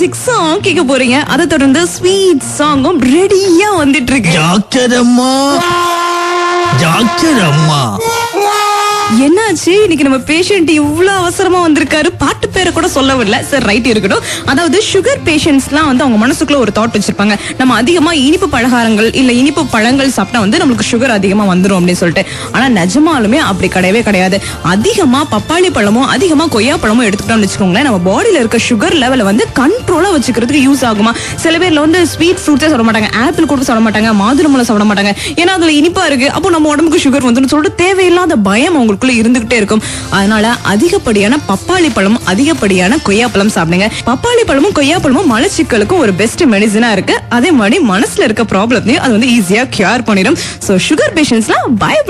music song கேட்க போறீங்க அதை தொடர்ந்து ஸ்வீட் சாங்கும் ரெடியா வந்துட்டு இருக்கு டாக்டர் அம்மா டாக்டர் அம்மா என்னாச்சு இன்னைக்கு நம்ம பேஷண்ட் இவ்வளவு அவசரமா வந்திருக்காரு பாட்டு பேரை கூட சொல்லவில்லை சார் ரைட் இருக்கட்டும் அதாவது சுகர் பேஷண்ட்ஸ்லாம் வந்து அவங்க மனசுக்குள்ள ஒரு தாட் வச்சிருப்பாங்க நம்ம அதிகமா இனிப்பு பலகாரங்கள் இல்ல இனிப்பு பழங்கள் சாப்பிட்டா வந்து நம்மளுக்கு சுகர் அதிகமா வந்துரும் அப்படின்னு சொல்லிட்டு ஆனா நிஜமாலுமே அப்படி கிடையவே கிடையாது அதிகமா பப்பாளி பழமும் அதிகமா கொய்யா பழமும் எடுத்துக்கிட்டோம்னு வச்சுக்கோங்களேன் நம்ம பாடியில இருக்க சுகர் லெவலை வந்து கண்ட்ரோலா வச்சுக்கிறதுக்கு யூஸ் ஆகுமா சில பேர்ல வந்து ஸ்வீட் ஃப்ரூட்ஸே சாப்பிட மாட்டாங்க ஆப்பிள் கூட சாப்பிட மாட்டாங்க மாதுளம்பழம் சாப்பிட மாட்டாங்க ஏன்னா அதுல இனிப்பா இருக்கு அப்போ நம்ம உடம்புக்கு சுகர் வந்துன்னு சொல்லிட்டு தேவையில்லாத பயம் அவங்களுக்குள்ள இருந்துகிட்டே இருக்கும் அதனால அதிகப்படியான பப்பாளி பழம் அதிகப்படியான கொய்யாப்பழம் சாப்பிடுங்க பப்பாளி பழமும் கொய்யாப்பழமும் மலச்சிக்கலுக்கும் ஒரு பெஸ்ட் மெடிசனா இருக்கு அதே மாதிரி மனசுல இருக்க ப்ராப்ளத்தையும் அது வந்து ஈஸியா கியூர் பண்ணிடும் சோ சுகர் பேஷண்ட்ஸ்லாம் பய